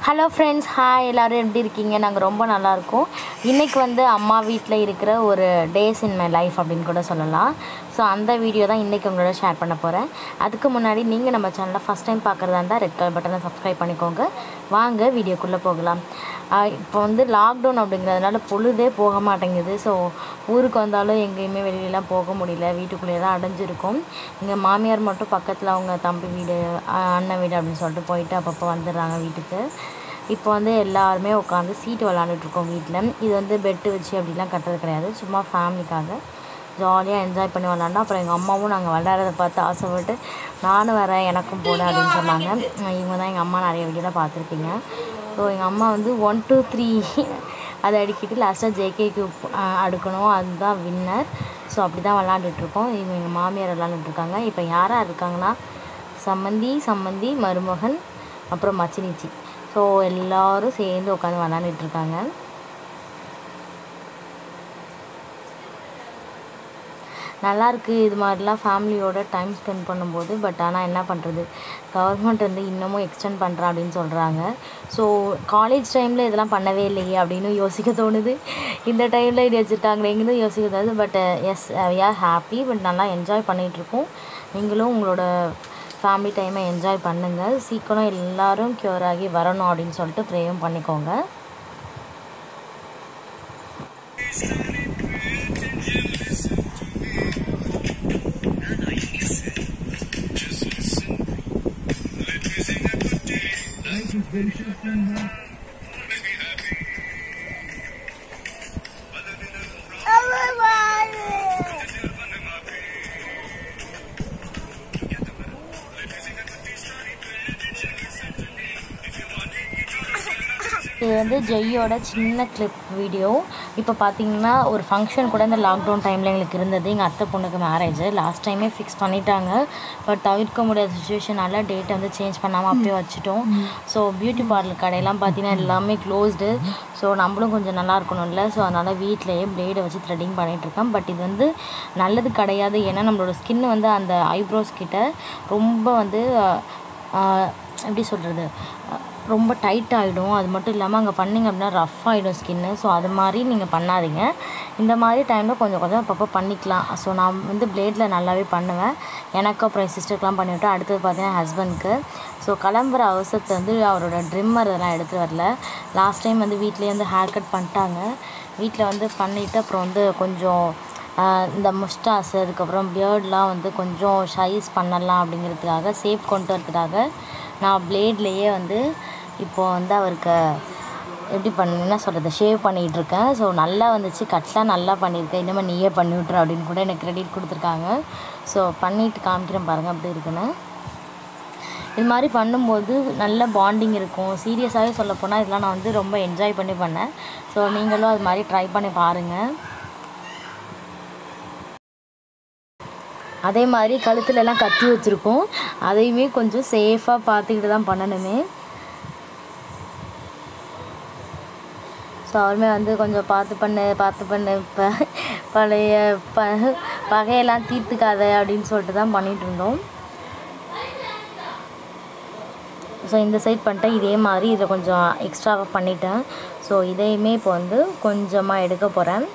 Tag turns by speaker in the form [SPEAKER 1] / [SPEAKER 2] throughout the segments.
[SPEAKER 1] Hello friends hi எல்லோரும் எப்படி இருக்கீங்க நாங்கள் ரொம்ப நல்லா இருக்கோம் இன்றைக்கி வந்து அம்மா வீட்டில் இருக்கிற ஒரு டேஸ் இன் மை லைஃப் அப்படின்னு கூட சொல்லலாம் ஸோ அந்த வீடியோ தான் இன்றைக்கி உங்களோட ஷேர் பண்ண போகிறேன் அதுக்கு முன்னாடி நீங்கள் நம்ம சேனலை ஃபஸ்ட் டைம் பார்க்குறதா இருந்தால் ரெட் கலர் பட்டனை சப்ஸ்கிரைப் பண்ணிக்கோங்க வாங்க வீடியோக்குள்ளே போகலாம் ஆஹ் இப்போ வந்து லாக்டவுன் அப்படிங்கிறதுனால பொழுதே போக மாட்டேங்குது ஸோ ஊருக்கு வந்தாலும் எங்கேயுமே வெளியிலலாம் போக முடியல வீட்டுக்குள்ளேயே தான் அடைஞ்சிருக்கும் எங்கள் மாமியார் மட்டும் பக்கத்தில் அவங்க தம்பி வீடு ஆஹ் அண்ணன் வீடு அப்படின்னு சொல்லிட்டு போயிட்டு அப்பப்போ வந்துடுறாங்க வீட்டுக்கு இப்போ வந்து எல்லாருமே உட்காந்து சீட்டு விளாண்டுட்ருக்கோம் வீட்டில் இது வந்து பெட்டு வச்சு அப்படிலாம் கட்டுறது கிடையாது சும்மா ஃபேமிலிக்காக ஜாலியாக என்ஜாய் பண்ணி விளாண்டோம் அப்புறம் எங்கள் அம்மாவும் நாங்கள் விளையாடுறத பார்த்து ஆசைப்பட்டு நானும் வரேன் எனக்கும் போட அப்படின்னு சொன்னாங்க இவங்க தான் எங்கள் அம்மா நிறைய வீடியோலாம் பார்த்துருப்பீங்க ஸோ எங்கள் அம்மா வந்து ஒன் டூ த்ரீ அதை அடிக்கிட்டு லாஸ்ட்டாக ஜேகேக்கு அடுக்கணும் அதுதான் வின்னர் ஸோ அப்படி தான் விளாண்டுட்ருக்கோம் இவங்க எங்கள் மாமியார் விளாண்டுட்ருக்காங்க இப்போ யாராக இருக்காங்கன்னா சம்மந்தி சம்மந்தி மருமகன் அப்புறம் மச்சினிச்சி ஸோ எல்லோரும் சேர்ந்து உட்காந்து விளாண்டுட்டு இருக்காங்க நல்லா இருக்கு இது மாதிரிலாம் ஃபேமிலியோட டைம் ஸ்பெண்ட் பண்ணும்போது பட் ஆனால் என்ன பண்ணுறது கவர்மெண்ட் வந்து இன்னமும் எக்ஸ்டெண்ட் பண்ணுறா அப்படின்னு சொல்கிறாங்க ஸோ காலேஜ் டைமில் இதெல்லாம் பண்ணவே இல்லையே அப்படின்னு யோசிக்க தோணுது இந்த டைமில் இது வச்சுருக்காங்களேங்கிறது யோசிக்க தோணுது but yes we are happy but நல்லா என்ஜாய் பண்ணிகிட்ருக்கோம் நீங்களும் உங்களோட ஃபேமிலி டைமை என்ஜாய் பண்ணுங்கள் சீக்கிரம் எல்லோரும் க்யூர் ஆகி வரணும் அப்படின்னு சொல்லிட்டு ப்ரேயும் பண்ணிக்கோங்க இது வந்து ஜெய்யோட சின்ன கிளிப் வீடியோ இப்போ பார்த்தீங்கன்னா ஒரு ஃபங்க்ஷன் கூட இந்த லாக்டவுன் டைமில் எங்களுக்கு இருந்தது எங்கள் அத்தை பொண்ணுக்கு மேரேஜ் லாஸ்ட் டைமே ஃபிக்ஸ் பண்ணிட்டாங்க பட் தவிர்க்க முடியாத சுச்சுவேஷனால டேட்டை வந்து சேஞ்ச் பண்ணாமல் அப்படியே வச்சுட்டோம் ஸோ பியூட்டி பார்லர் கடையெல்லாம் பார்த்தீங்கன்னா எல்லாமே க்ளோஸ்டு ஸோ நம்மளும் கொஞ்சம் நல்லா இருக்கணும்ல ஸோ அதனால் வீட்டிலையே பிளேடை வச்சு த்ரெட்டிங் பண்ணிகிட்ருக்கேன் பட் இது வந்து நல்லது கிடையாது ஏன்னா நம்மளோட ஸ்கின் வந்து அந்த ஐப்ரோஸ் கிட்ட ரொம்ப வந்து ஆஹ், எப்படி சொல்கிறது ரொம்ப டைட் ஆகிடும் அது மட்டும் இல்லாமல் அங்கே பண்ணிங்க அப்படின்னா ரஃப் ஆகிடும் ஸ்கின்னு ஸோ அது மாதிரி நீங்கள் பண்ணாதீங்க இந்த மாதிரி டைமில் கொஞ்சம் கொஞ்சம் அப்பப்போ பண்ணிக்கலாம் ஸோ நான் வந்து பிளேடில் நல்லாவே பண்ணுவேன் எனக்கு அப்புறம் என் சிஸ்டருக்குலாம் பண்ணிவிட்டு அடுத்தது பார்த்தீங்கன்னா ஹஸ்பண்ட்க்கு ஸோ கிளம்புற அவசரத்தை வந்து அவரோட ட்ரிம்மர் இதெல்லாம் எடுத்துகிட்டு வரல லாஸ்ட் டைம் வந்து வீட்லேயே வந்து ஹேர் கட் பண்ணிட்டாங்க வீட்டில் வந்து பண்ணிவிட்டு அப்புறம் வந்து கொஞ்சம் ஆஹ் இந்த முஸ்டாஸ் அதுக்கப்புறம் பியர்ட்லாம் வந்து கொஞ்சம் ஷைஸ் பண்ணலாம் அப்படிங்கிறதுக்காக சேஃப் கொண்டு வரதுக்காக நான் பிளேட்லேயே வந்து இப்போ வந்து அவருக்கு எப்படி பண்ண என்ன சொல்கிறது ஷேவ் பண்ணிகிட்டு இருக்கேன் ஸோ நல்லா வந்துச்சு கட்லாம் நல்லா பண்ணியிருக்கேன் இனிமேல் நீயே பண்ணி விட்ரு அப்படின்னு கூட எனக்கு கிரெடிட் கொடுத்துருக்காங்க ஸோ பண்ணிட்டு காமிக்கிறேன் பாருங்கள் அப்படி இருக்குன்னு இது மாதிரி பண்ணும்போது நல்ல பாண்டிங் இருக்கும் சீரியஸாகவே சொல்லப்போனால் இதெல்லாம் நான் வந்து ரொம்ப என்ஜாய் பண்ணி பண்ணேன் ஸோ நீங்களும் அது மாதிரி ட்ரை பண்ணி பாருங்கள் அதே மாதிரி கழுத்துல எல்லாம் கத்தி வச்சுருக்கோம் அதையுமே கொஞ்சம் சேஃபாக பார்த்துக்கிட்டு தான் பண்ணணுமே ஸோ அவருமே வந்து கொஞ்சம் பார்த்து பண்ணு பார்த்து பண்ணு இப்போ பழைய ப பகையெல்லாம் தீர்த்துக்காத அப்படின்னு சொல்லிட்டு தான் பண்ணிகிட்டு இருந்தோம் ஸோ இந்த சைட் பண்ணிட்டேன் இதே மாதிரி இதை கொஞ்சம் எக்ஸ்ட்ராவாக பண்ணிட்டேன் ஸோ இதையுமே இப்போ வந்து கொஞ்சமாக எடுக்க போகிறேன்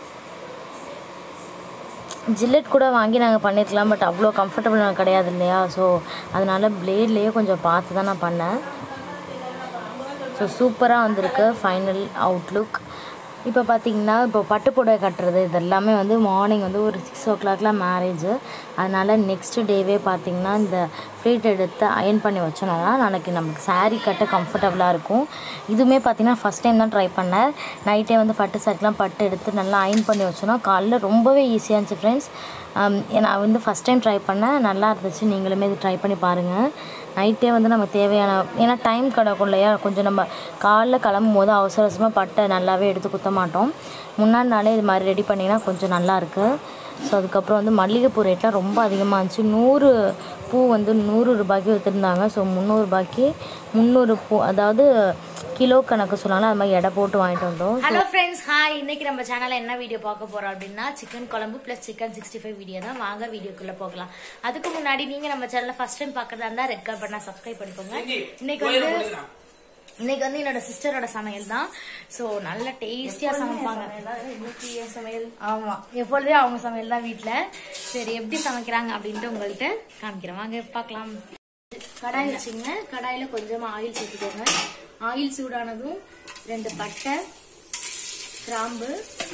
[SPEAKER 1] ஜில்லெட் கூட வாங்கி நாங்கள் பண்ணியிருக்கலாம் பட் அவ்வளோ கம்ஃபர்டபுள் கிடையாது இல்லையா ஸோ அதனால் பிளேட்லேயே கொஞ்சம் பார்த்து தான் நான் பண்ணேன் ஸோ சூப்பராக வந்திருக்கு ஃபைனல் அவுட்லுக் இப்போ பார்த்தீங்கன்னா இப்போ பட்டு புடவை கட்டுறது இது எல்லாமே வந்து மார்னிங் வந்து ஒரு சிக்ஸ் ஓ கிளாக்லாம் மேரேஜ் அதனால் நெக்ஸ்ட் டேவே பார்த்தீங்கன்னா இந்த ஃப்ளீட் எடுத்து அயன் பண்ணி வச்சோன்னா தான் நாளைக்கு நமக்கு saree கட்ட கம்ஃபர்டபுளாக இருக்கும் இதுவுமே பார்த்தீங்கன்னா ஃபஸ்ட் டைம் தான் ட்ரை பண்ணேன் நைட்டே வந்து பட்டு சாரிக்கெலாம் பட்டு எடுத்து நல்லா அயன் பண்ணி வச்சோன்னா காலைல ரொம்பவே ஈஸியாக இருந்துச்சு ஃப்ரெண்ட்ஸ் நான் வந்து ஃபஸ்ட் டைம் ட்ரை பண்ணேன் நல்லா இருந்துச்சு நீங்களுமே இது ட்ரை பண்ணி பாருங்கள் நைட்டே வந்து நம்ம தேவையான ஏன்னா டைம் கிடக்கும் இல்லையா கொஞ்சம் நம்ம காலைல கிளம்பும் போது அவசர அவசரமாக பட்டை நல்லாவே எடுத்து குத்த மாட்டோம் முன்னாடி நாளே இது மாதிரி ரெடி பண்ணிங்கன்னா கொஞ்சம் நல்லா இருக்கு ஸோ அதுக்கப்புறம் வந்து மல்லிகைப்பூ ரேட்லாம் ரொம்ப அதிகமாக இருந்துச்சு நூறு பூ வந்து நூறு ரூபாய்க்கு விற்றுருந்தாங்க ஸோ முந்நூறுபாய்க்கு முந்நூறு பூ அதாவது கிலோ கணக்கு சொன்னாலும் அது மாதிரி எடை போட்டு வாங்கிட்டு வந்தோம்
[SPEAKER 2] ஹலோ ஃப்ரெண்ட்ஸ் ஹாய் இன்னைக்கு நம்ம சேனல்ல என்ன வீடியோ பார்க்க போறோம் அப்படின்னா சிக்கன் குழம்பு plus chicken sixty five video தான் வாங்க வீடியோக்குள்ள போகலாம் அதுக்கு முன்னாடி நீங்க நம்ம சேனல்ல ஃபர்ஸ்ட் டைம் பார்க்கறதா இருந்தா ரெட் கலர் பண்ணா சப்ஸ்கிரைப் பண்ணிக்கோங்க இன்னைக்கு வந்து இன்னைக்கு வந்து என்னோட சிஸ்டரோட சமையல் தான் ஸோ நல்ல டேஸ்டியா சமைப்பாங்க
[SPEAKER 3] இன்னைக்கு என் சமையல்
[SPEAKER 2] ஆமா எப்பொழுதே அவங்க சமையல் தான் வீட்ல சரி எப்படி சமைக்கிறாங்க அப்படின்ட்டு உங்கள்கிட்ட காமிக்கிறேன் வாங்க பார்க்கலாம் கடாய் வச்சுங்க கடாயில கொஞ்சமா ஆயில் சேர்த்துக்கோங்க ஆயில் சூடானதும் ரெண்டு பட்டை கிராம்பு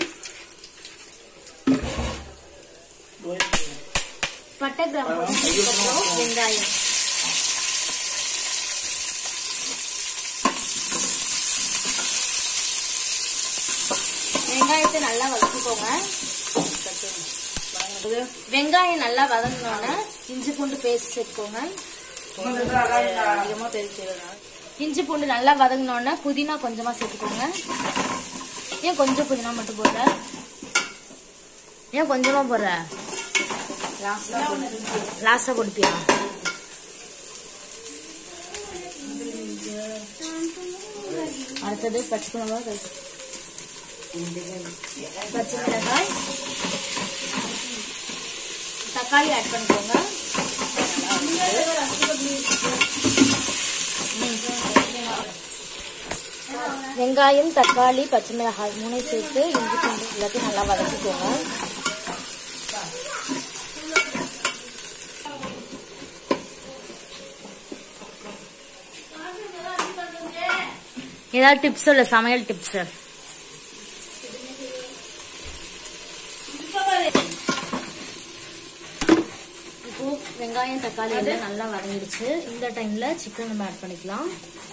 [SPEAKER 2] பட்டை கிராம்பு போட்டதுக்கப்புறம் வெங்காயம் வெங்காயத்தை நல்லா வதக்கிக்கோங்க வெங்காயம் நல்லா வதங்கினோடனே இஞ்சி பூண்டு பேஸ்ட் சேர்த்துக்கோங்க
[SPEAKER 3] அதிகமா தெரிவிச்சிருக்கேன்
[SPEAKER 2] இஞ்சி பூண்டு நல்லா வதங்கினோடனே புதினா கொஞ்சமா சேர்த்துக்கோங்க ஏன் கொஞ்சம் புதினா மட்டும் போடுற ஏன் கொஞ்சமா போடுற லாஸ்டா கொடுப்பியா அடுத்தது பச்சை மிளகாய் பச்சை மிளகாய் தக்காளி ஆட் பண்ணிக்கோங்க வெங்காயம் தக்காளி பச்சை மிளகாய் மூணையும் சேர்த்து இஞ்சி பூண்டு எல்லாத்தையும் நல்லா வதக்கிக்கோங்க ஏதாவது டிப்ஸ் சொல்ல சமையல் டிப்ஸ் இப்போ வெங்காயம் தக்காளி எல்லாம் நல்லா வதங்கிடுச்சு இந்த டைம்ல சிக்கன் நம்ம ஆட் பண்ணிக்கலாம்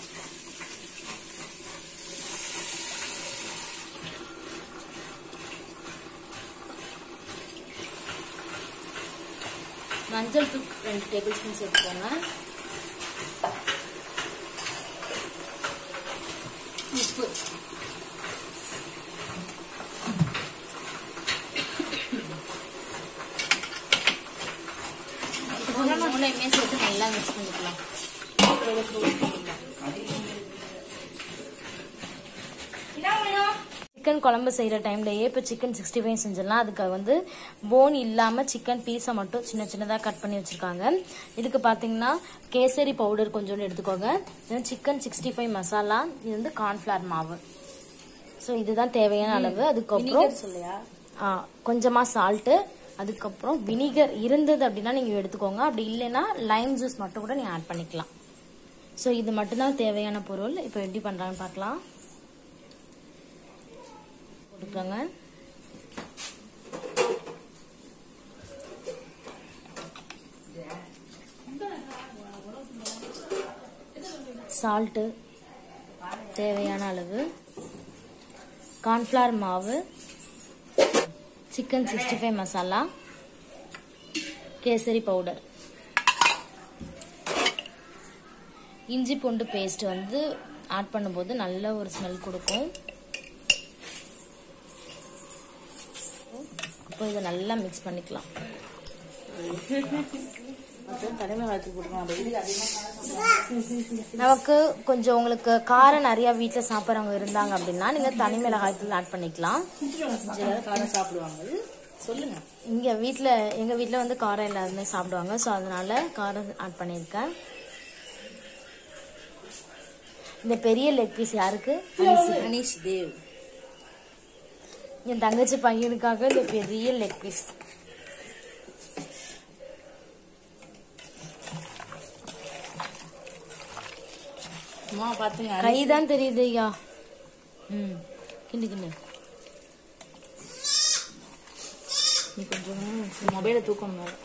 [SPEAKER 2] மஞ்சள் தூள் ரெண்டு டேபிள் ஸ்பூன் சேர்த்துக்கோங்க உப்பு மூணையுமே சேர்த்து நல்லா மிக்ஸ் பண்ணிக்கலாம் சிக்கன் குழம்பு செய்கிற டைம்லயே இப்போ சிக்கன் சிக்ஸ்டி ஃபைவ் செஞ்சிடலாம் அதுக்கு வந்து போன் இல்லாமல் சிக்கன் பீஸை மட்டும் சின்ன சின்னதாக கட் பண்ணி வச்சுருக்காங்க இதுக்கு பார்த்தீங்கன்னா கேசரி பவுடர் கொஞ்சோண்டு எடுத்துக்கோங்க இது சிக்கன் சிக்ஸ்டி ஃபைவ் மசாலா இது வந்து கார்ன்ஃப்ளவர் மாவு ஸோ இதுதான் தேவையான அளவு அதுக்கப்புறம்
[SPEAKER 3] சொல்லையா
[SPEAKER 2] ஆ, கொஞ்சமா சால்ட்டு அதுக்கப்புறம் வினிகர் இருந்தது அப்படின்னா நீங்கள் எடுத்துக்கோங்க அப்படி இல்லைன்னா லைம் ஜூஸ் மட்டும் கூட நீங்கள் ஆட் பண்ணிக்கலாம் ஸோ இது மட்டும்தான் தேவையான பொருள் இப்போ எப்படி பண்ணுறாங்கன்னு பார்க்கலாம் போட்டுக்கோங்க சால்ட்டு தேவையான அளவு கார்ன்ஃப்ளவர் மாவு chicken sixty five masala kesari powder இஞ்சி பூண்டு பேஸ்ட் வந்து ஆட் பண்ணும்போது நல்ல ஒரு ஸ்மெல் கொடுக்கும் இப்போ இதை நல்லா மிக்ஸ் பண்ணிக்கலாம்
[SPEAKER 3] அப்புறம் தலைமை வளர்த்து போட்டுக்கலாம் அந்த வீட்டுக்கு அதிகமா
[SPEAKER 2] நமக்கு கொஞ்சம் உங்களுக்கு காரம் நிறைய வீட்டில் சாப்பிட்றவங்க இருந்தாங்க அப்படின்னா நீங்கள் தனி மிளகாய் தூள் ஆட் பண்ணிக்கலாம்
[SPEAKER 3] எல்லாரும் காரம் சாப்பிடுவாங்க சொல்லுங்க
[SPEAKER 2] இங்கே வீட்டில் எங்கள் வீட்டில் வந்து காரம் எல்லாருமே சாப்பிடுவாங்க ஸோ அதனால காரம் ஆட் பண்ணியிருக்கேன் இந்த பெரிய லெக் பீஸ் யாருக்கு
[SPEAKER 3] அனீஷ் தேவ்
[SPEAKER 2] என் தங்கச்சி பையனுக்காக இந்த பெரிய லெக் பீஸ்
[SPEAKER 3] அம்மா பாத்துங்க
[SPEAKER 2] கை தான் தெரியுது ஐயா ம் கிண்டு கிண்டு
[SPEAKER 3] நீ கொஞ்சம் மொபைலை தூக்கணும் மேல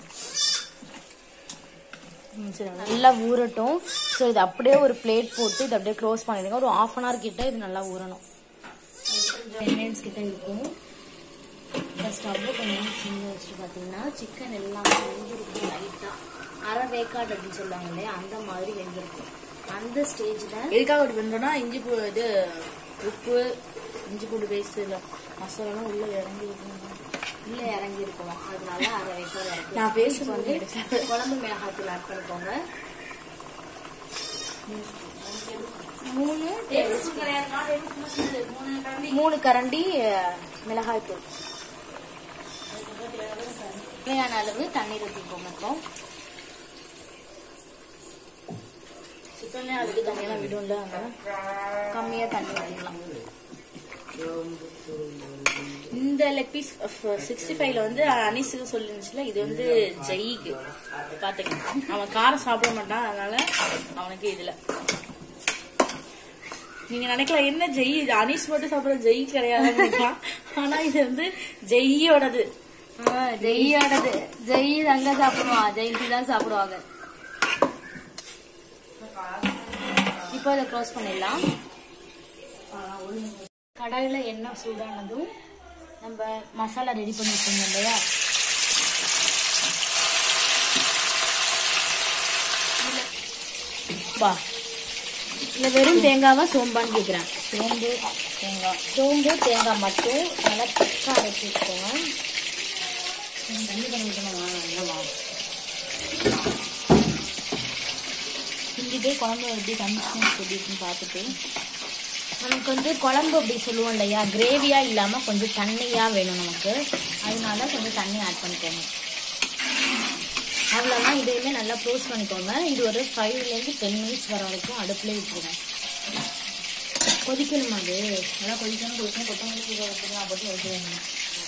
[SPEAKER 3] ம் சரி அவ்வளவு.
[SPEAKER 2] நல்லா ஊறட்டும் ஸோ இது அப்படியே ஒரு பிளேட் போட்டு இது அப்படியே க்ளோஸ் பண்ணிடுங்க ஒரு ஆஃப் அன் ஹவர் கிட்ட இது நல்லா ஊறணும் டென் மினிட்ஸ் கிட்ட இருக்கும் இப்போ ஸ்டவ் கொஞ்சம் சிம்மில் வச்சுட்டு பார்த்தீங்கன்னா சிக்கன் எல்லாமே வெந்திருக்கும் லைட்டாக அரை வேக்காடு அப்படின்னு சொல்லுவாங்க இல்லையா அந்த மாதிரி வெந்திருக்கும் அந்த ஸ்டேஜில்
[SPEAKER 3] எதுக்காக அப்படி பண்றோம்னா இஞ்சி பூ இது உப்பு இஞ்சி பூண்டு பேஸ்ட் இல்லை மசாலாலாம் உள்ள இறங்கி இருக்கணும்
[SPEAKER 2] உள்ள இறங்கி இருக்கும் அதனால அரை வேக்காடு இறக்கி
[SPEAKER 3] நான் பேஸ்ட்
[SPEAKER 2] வந்து
[SPEAKER 3] வந்து
[SPEAKER 2] குழம்பு மிளகாத்தூள் ஆட் பண்ணிக்கோங்க மூணு டேபிள் ஸ்பூன் மூணு கரண்டி அஹ், மிளகாய் தூள் தேவையான அளவு தண்ணீர் ஊற்றிக்கோங்க இப்போ
[SPEAKER 3] சிக்கன்லேயே அதுக்கு தண்ணியெல்லாம் விடும்ல அதனால
[SPEAKER 2] கம்மியாக தண்ணி ஊற்றிக்கலாம்
[SPEAKER 3] இந்த லெக் பீஸ் சிக்ஸ்டி ஃபைவ்ல வந்து அனிஸுக்கு சொல்லிருந்துச்சுல இது வந்து ஜெய்க்கு பாத்துக்க அவன் காரம் சாப்பிட மாட்டான் அதனால அவனுக்கு இதுல நீங்க நினைக்கலாம் என்ன ஜெய் இது அனீஸ் மட்டும் சாப்பிடுற ஜெய் கிடையாதுன்னு நினைக்கலாம் ஆனா இது வந்து ஜெய்யோடது
[SPEAKER 2] ஜெய்யோடது ஜெய் அங்க சாப்பிடுவான் ஜெயிக்கு தான் சாப்பிடுவாங்க இப்போ அதை க்ளோஸ் பண்ணிடலாம் கடாயில் எண்ணெய் சூடானதும் நம்ம மசாலா ரெடி பண்ணி வச்சிருந்தோம் இல்லையா
[SPEAKER 3] பா
[SPEAKER 2] இல்லை வெறும் தேங்காவா சோம்பான்னு கேட்குறேன்
[SPEAKER 1] சோம்பு தேங்காய்
[SPEAKER 2] சோம்பு தேங்காய் மட்டும் நல்லா திக்காக அரைச்சி வச்சுக்கோங்க
[SPEAKER 1] தண்ணி பண்ணி விட்டணுமா என்னவா கிண்டிட்டு குழம்பு எப்படி கன்சிஸ்டன்ஸ் எப்படி இருக்குன்னு பார்த்துட்டு
[SPEAKER 2] நமக்கு வந்து குழம்பு அப்படி சொல்லுவோம் இல்லையா கிரேவியா இல்லாம கொஞ்சம் தண்ணியா வேணும் நமக்கு அதனால கொஞ்சம் தண்ணி ஆட் பண்ணிக்கோங்க அவ்வளோதான் இதையுமே நல்லா க்ளோஸ் பண்ணிக்கோங்க இது ஒரு ஃபைவ்லேருந்து டென் மினிட்ஸ் வர வரைக்கும் அடுப்புலேயே விட்டுருங்க கொதிக்கணுமா அது
[SPEAKER 1] நல்லா கொதிக்கணும் கொதிக்கணும் கொத்தமல்லி கீரை வச்சுக்கலாம் அப்படி வைக்கிறேன்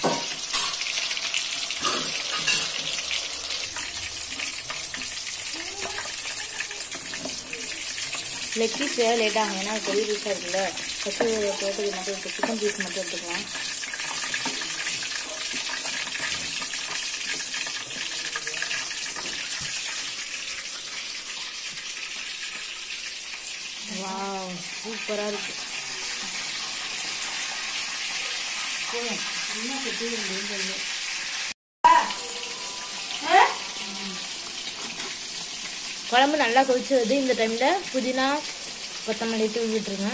[SPEAKER 1] லெக் பீஸ் வேறு லேட் ஆகும் ஏன்னா பெரிய பீஸாக இருக்குல்ல ஃபஸ்ட்டு போட்டது மட்டும் எடுத்து சிக்கன் பீஸ் மட்டும் எடுத்துக்கலாம் வாவ் சூப்பராக இருக்கு போதும் இன்னும் கொட்டி வந்து
[SPEAKER 2] குழம்பு நல்லா கொதிச்சு வருது இந்த டைமில் புதினா கொத்தமல்லி தூவி விட்டுருங்க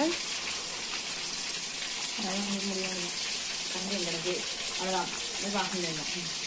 [SPEAKER 1] அதெல்லாம் முடியாது கண்டு எனக்கு அவ்வளோதான் பார்க்க முடியாது